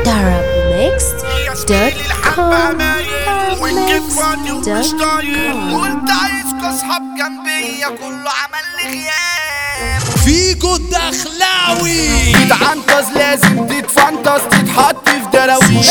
darabmixed.com ومش طايق darabmixed.com وانت عايزكوا اصحاب جنبية كله عمل لي غياب فيجو الدخلاوي تتعنطز لازم تتفنطز تتحط في دراويش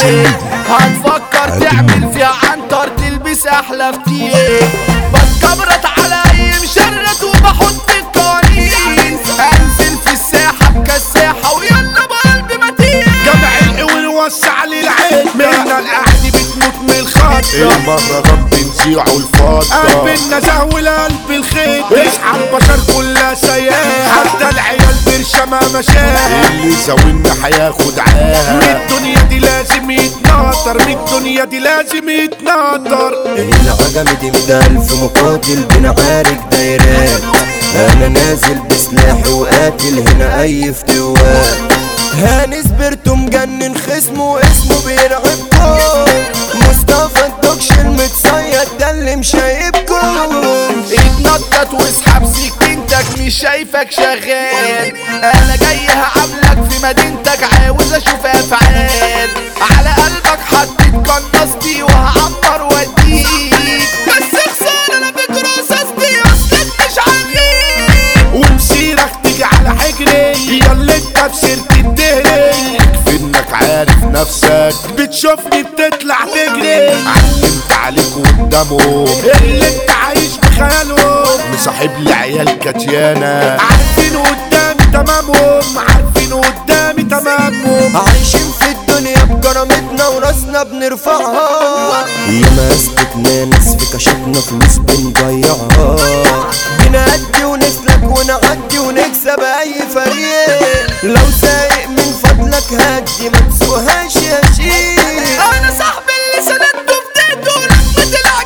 هتفكر تعمل فيها عنتر تلبس احلى فتيل بتكبرت على اي مشرد وبحط القوانين انزل في الساحة بكساحة ويلا بقلبي متين جمع القوي وسع لي العين منا القعد بتموت من الخط المهرجان بنزيعه الفضة قلب النزه والقلب الخيط اصحى البشر كلها سياح حتى العيال برشا ما مشاها اللي زاولنا هياخد عاها من الدنيا دي لازم يتناطر من الدنيا دي لازم يتناطر العجم دي مدى ألف مقاتل بنعارك دايرات أنا نازل بسلاحي وقاتل هنا أي فتوات هاني سبرتو مجنن خصمه اسمه بيرعبكم مصطفى الدكش المتصيد ده اللي مشايبكم اتنطط واسحب سكينتك مش شايفك شغال انا جاي هقابلك في مدينتك عاوز اشوف افعال على قلبك حطيت قناصتي وهعمر واديك بس خسارة انا فكر رصاصتي اصلك مش عارفين ومسيرك تيجي على حجري يلا انت بسيرة الدهري يكفي انك عارف نفسك بتشوفني بتطلع تجري علمت عليك قدامهم اللي انت عايش بخيالهم مصاحب لي عيال كاتيانا عارفين قدامي تمامهم عارفين قدامي تمامهم عايشين في الدنيا بكرامتنا وراسنا بنرفعها يا مسكتنا ناس في كشفنا فلوس بنضيعها بنأدي ونسلك ونعدي ونكسب أي فريق لو سايق من فضلك هدي ما تسوهاش يا شيخ انا صاحبي اللي سندته في ديته لما طلع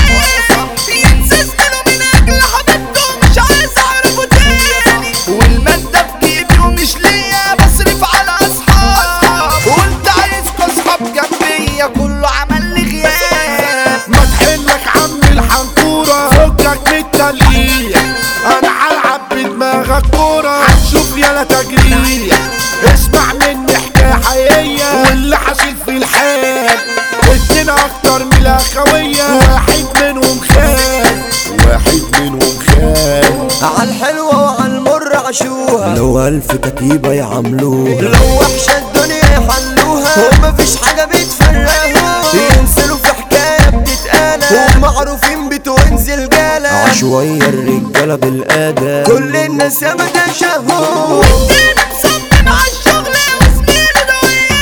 جليه ينسى زميله من اجل حبيبته مش عايز اعرفه تاني والمادة في جيبي ومش ليا بصرف على اصحاب وانت عايزكوا اصحاب جنبية كله عمل لي غياب ما تحلك عم الحنطورة فكك من التلقيح انا هلعب بدماغك كورة هتشوف يالا تجريح اسمع مني حكاية حقيقية واللي حاصل في الحال اتنين اكتر من الاخوية واحد منهم خان واحد منهم خان عالحلوة وعالمر عاشوها لو ألف كتيبة يعملوها لو وحشة الدنيا يحلوها ومفيش حاجة بتفرقهم ينزلوا في حكاية بتتقالى ومعروفين بتوانزل جالة عشوية الرجالة بالأدب كل الناس يا متشهور والتاني مصمم على الشغل وزميله ده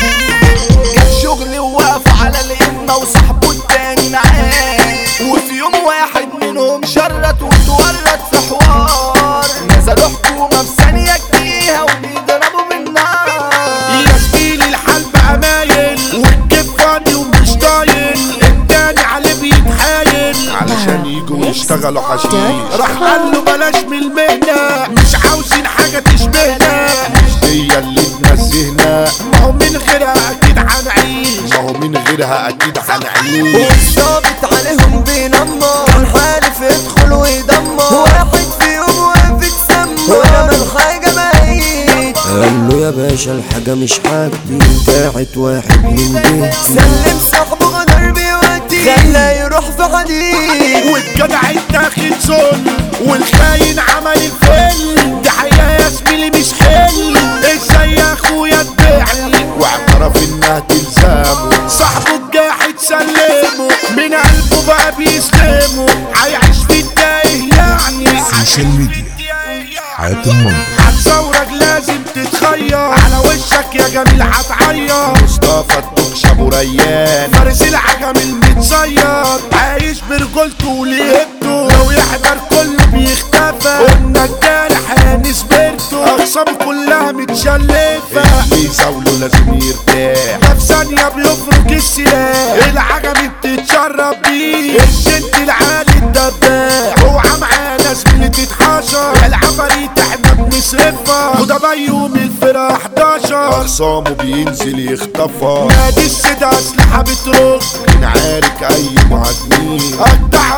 وياه جاب شغل ووقف على الإمة وصاحبه التاني معاه وفي يوم واحد منهم شرط واتورط في حوار نزلوا حكومة في ثانية جديها وبيضربوا بالنار يا زميلي الحال بقى مايل والجيب فاضي ومش طايل التاني عليه بيتحايل علشان يجوا يشتغلوا حشيش راح قال له بلاش من المهنة مش عاوزين حاجة تشبهنا مش دي اللي تنزهنا ما هو من غيرها أكيد هنعيش ما هو من غيرها اكيد هنعيش والظابط عليهم بينمر كان حالف يدخل ويدمر واحد فيهم واقف يتسمر وانا من حاجة بعيد قال له يا باشا الحاجة مش حاجتي بتاعت واحد من بيتي سلم صاحبه غدر بيودي خلاه يروح في حديد والجدع اتاخد سن والخاين عمل الفل دي حقيقة يا زميلي مش حل ازاي يا اخويا تبيعني واعترف انها تلزامه صاحبه الجاحد سلمه من قلبه بقى بيسلمه هيعيش في التايه يعني سوشيال ميديا حياة المنطقة هتصورك لازم تتخير على وشك يا جميل هتعيط مصطفى الدكش ابو ريان فارس العجم المتصيد عايش برجولته وليهبته لو يحضر كله بيختفى قلنا الجارح يا نسبرته اقسامه كلها متشلفه اللي يزاوله لازم يرتاح ده في ثانية بيفرك السلاح العجم بتتشرب بيه الجد العالي الدباح اوعى معانا زميلي تتحشر العفاريت احنا بنصرفها وده بيوم الفرح 11 اخصامه بينزل يخطفها نادي السيدة اسلحة بترد نعارك اي مهاجمين قطع اخي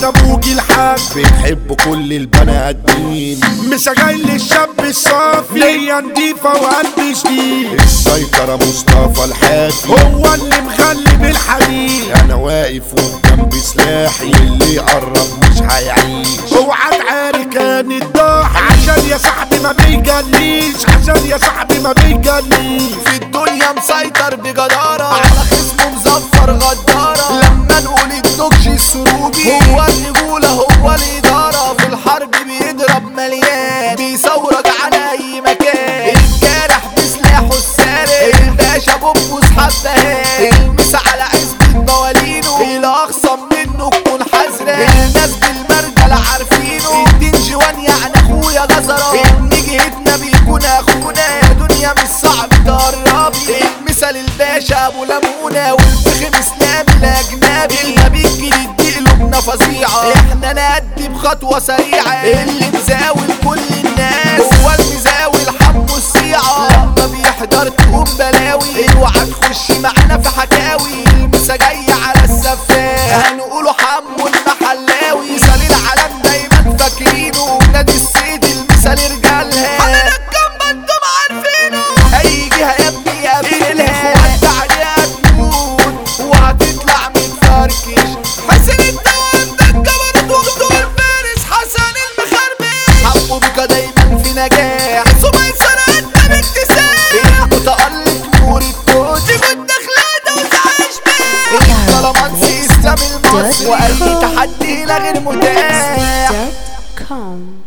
احمد ابوجي الحاج بتحب كل البني ادمين مش جاي للشاب الصافي ليا نضيفة وقلبي شديد السيطرة مصطفى الحافي هو اللي مغلب الحديد انا واقف قدام بسلاحي اللي يقرب مش هيعيش اوعى تعاري كان الضاح عشان يا صاحبي ما بيجليش عشان يا صاحبي ما بيجليش في الدنيا مسيطر بجدارة على خصمه مزفر غدارة لما نقول الدوكش السروبي هو الرجولة هو الإدارة في الحرب بيضرب مليان بيصورك على أي مكان الجارح بسلاحه السارق الباشا بوبوس حبهان المس على عزبة موالينه الأخصم منه تكون حذرة الناس بالمرجل عارفينه الدين جوان يعني أخويا جزرة إن جهتنا بيكون أخونا دنيا مش صعب تقربي المثل الباشا أبو لمونة والفخم إسلام الأجنبي ما بيجي قلوبنا فظيعة احنا نأدي بخطوة سريعة اللي مزاول كل الناس هو المزاول حمو الصيعة لما بيحضر تقوم بلاوي اوعى تخش معانا في حكاوي المسا جاي على السفاح هنقوله حمو المحلاوي مثال العالم دايما فاكرينه نادي السيد المثال رجالها حمد الجنب انتم عارفينه اي جهة يا ابني قابلها اخوات عليها تموت وهتطلع من فركش حسن الدوام ده الجبروت وجدول فارس حسن المخربش حقه بك دايما في نجاح سميسر انت باكتساح متألق نور التوت جود دخلة وتعيش بيه طالما اسلام المصري واي تحدي لا غير متاح com.